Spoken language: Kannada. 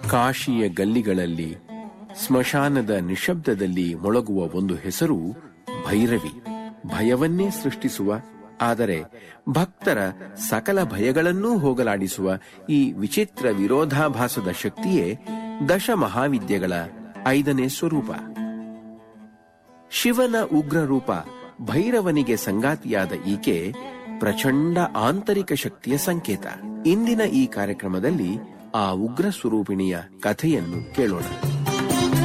ಕಾಶಿಯ ಗಲ್ಲಿಗಳಲ್ಲಿ ಸ್ಮಶಾನದ ನಿಶಬ್ದದಲ್ಲಿ ಮೊಳಗುವ ಒಂದು ಹೆಸರು ಭೈರವಿ ಭಯವನ್ನೇ ಸೃಷ್ಟಿಸುವ ಆದರೆ ಭಕ್ತರ ಸಕಲ ಭಯಗಳನ್ನೂ ಹೋಗಲಾಡಿಸುವ ಈ ವಿಚಿತ್ರ ವಿರೋಧಾಭಾಸದ ಶಕ್ತಿಯೇ ದಶ ಮಹಾವಿದ್ಯೆಗಳ ಐದನೇ ಸ್ವರೂಪ ಶಿವನ ಉಗ್ರ ರೂಪ ಭೈರವನಿಗೆ ಸಂಗಾತಿಯಾದ ಈಕೆ ಪ್ರಚಂಡ ಆಂತರಿಕ ಶಕ್ತಿಯ ಸಂಕೇತ ಇಂದಿನ ಈ ಕಾರ್ಯಕ್ರಮದಲ್ಲಿ ಆ ಉಗ್ರ ಸ್ವರೂಪಿಣಿಯ ಕಥೆಯನ್ನು ಕೇಳೋಣ